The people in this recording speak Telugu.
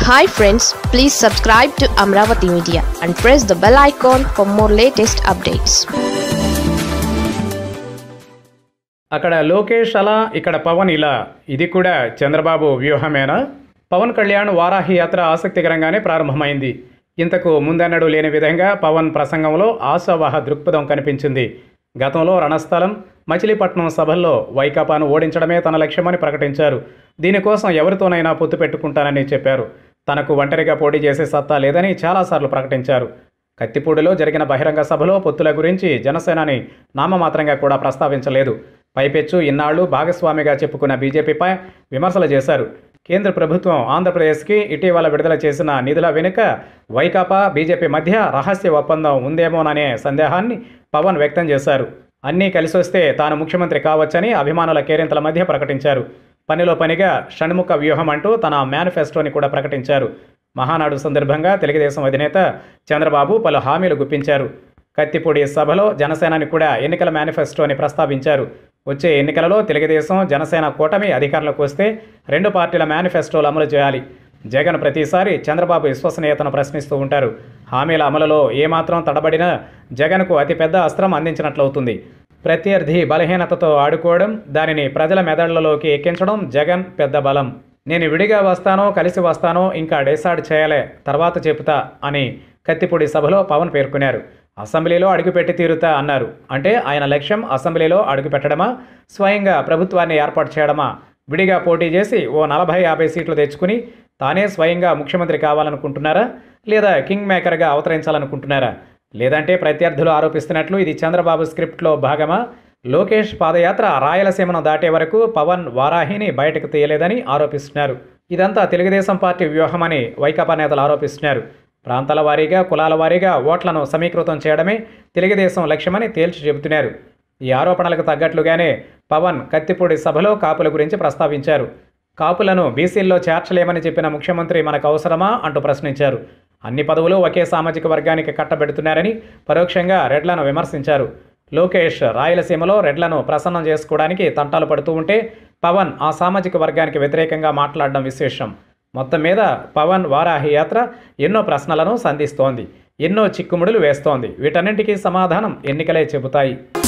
hi friends please subscribe to Amaravati media and press the bell icon for more latest updates అక్కడ లోకేష్ అలా ఇక్కడ పవన్ ఇలా ఇది కూడా చంద్రబాబు వ్యూహమేనా పవన్ కళ్యాణ్ వారాహి యాత్ర ఆసక్తికరంగానే ప్రారంభమైంది ఇంతకు ముందన్నడు లేని విధంగా పవన్ ప్రసంగంలో ఆశావాహ దృక్పథం కనిపించింది గతంలో రణస్థలం మచిలీపట్నం సభల్లో వైకాపాను ఓడించడమే తన లక్ష్యమని ప్రకటించారు దీనికోసం ఎవరితోనైనా పొత్తు పెట్టుకుంటానని చెప్పారు తనకు ఒంటరిగా పోటీ చేసే సత్తా లేదని చాలాసార్లు ప్రకటించారు కత్తిపూడిలో జరిగిన బహిరంగ సభలో పొత్తుల గురించి జనసేనని నామమాత్రంగా కూడా ప్రస్తావించలేదు పైపెచ్చు ఇన్నాళ్లు భాగస్వామిగా చెప్పుకున్న బీజేపీపై విమర్శలు చేశారు కేంద్ర ప్రభుత్వం ఆంధ్రప్రదేశ్కి ఇటీవల విడుదల చేసిన నిధుల వెనుక వైకాపా బీజేపీ మధ్య రహస్య ఒప్పందం ఉందేమోననే సందేహాన్ని పవన్ వ్యక్తం చేశారు అన్నీ కలిసొస్తే తాను ముఖ్యమంత్రి కావచ్చని అభిమానుల కేరింతల మధ్య ప్రకటించారు పనిలో పనిగా షణ్ముఖ వ్యూహం అంటూ తన మేనిఫెస్టోని కూడా ప్రకటించారు మహానాడు సందర్భంగా తెలుగుదేశం అధినేత చంద్రబాబు పలు హామీలు గుప్పించారు కత్తిపూడి సభలో జనసేనని కూడా ఎన్నికల మేనిఫెస్టోని ప్రస్తావించారు వచ్చే ఎన్నికలలో తెలుగుదేశం జనసేన కూటమి అధికారంలోకి వస్తే రెండు పార్టీల మేనిఫెస్టోలు అమలు చేయాలి జగన్ ప్రతిసారి చంద్రబాబు విశ్వసనీయతను ప్రశ్నిస్తూ ఉంటారు హామీల అమలులో ఏమాత్రం తడబడినా జగన్కు అతిపెద్ద అస్త్రం అందించినట్లవుతుంది ప్రత్యర్థి బలహీనతతో ఆడుకోవడం దానిని ప్రజల మెదళ్లలోకి ఎక్కించడం జగన్ పెద్ద బలం నేను విడిగా వస్తానో కలిసి వస్తానో ఇంకా డిసైడ్ చేయలే తర్వాత చెబుతా అని కత్తిపూడి సభలో పవన్ పేర్కొన్నారు అసెంబ్లీలో అడుగుపెట్టి తీరుతా అన్నారు అంటే ఆయన లక్ష్యం అసెంబ్లీలో అడుగుపెట్టడమా స్వయంగా ప్రభుత్వాన్ని ఏర్పాటు చేయడమా విడిగా పోటీ చేసి ఓ నలభై యాభై సీట్లు తెచ్చుకుని తానే స్వయంగా ముఖ్యమంత్రి కావాలనుకుంటున్నారా లేదా కింగ్ మేకర్గా అవతరించాలనుకుంటున్నారా లేదంటే ప్రత్యర్థులు ఆరోపిస్తున్నట్లు ఇది చంద్రబాబు స్క్రిప్ట్లో భాగమా లోకేష్ పాదయాత్ర రాయలసీమను దాటే వరకు పవన్ వారాహిని బయటకు తీయలేదని ఆరోపిస్తున్నారు ఇదంతా తెలుగుదేశం పార్టీ వ్యూహమని వైకాపా నేతలు ఆరోపిస్తున్నారు ప్రాంతాల వారీగా కులాల వారీగా ఓట్లను సమీకృతం చేయడమే తెలుగుదేశం లక్ష్యమని తేల్చి చెబుతున్నారు ఈ ఆరోపణలకు తగ్గట్లుగానే పవన్ కత్తిపూడి సభలో కాపుల గురించి ప్రస్తావించారు కాపులను బీసీల్లో చేర్చలేమని చెప్పిన ముఖ్యమంత్రి మనకు అవసరమా అంటూ ప్రశ్నించారు అన్ని పదవులు ఒకే సామాజిక వర్గానికి కట్టబెడుతున్నారని పరోక్షంగా రెడ్లను విమర్శించారు లోకేష్ రాయలసీమలో రెడ్లను ప్రసన్నం చేసుకోవడానికి తంటాలు పడుతూ ఉంటే పవన్ ఆ సామాజిక వర్గానికి వ్యతిరేకంగా మాట్లాడడం విశేషం మొత్తం మీద పవన్ వారాహి యాత్ర ఎన్నో ప్రశ్నలను సంధిస్తోంది ఎన్నో చిక్కుముడులు వేస్తోంది వీటన్నింటికీ సమాధానం ఎన్నికలే చెబుతాయి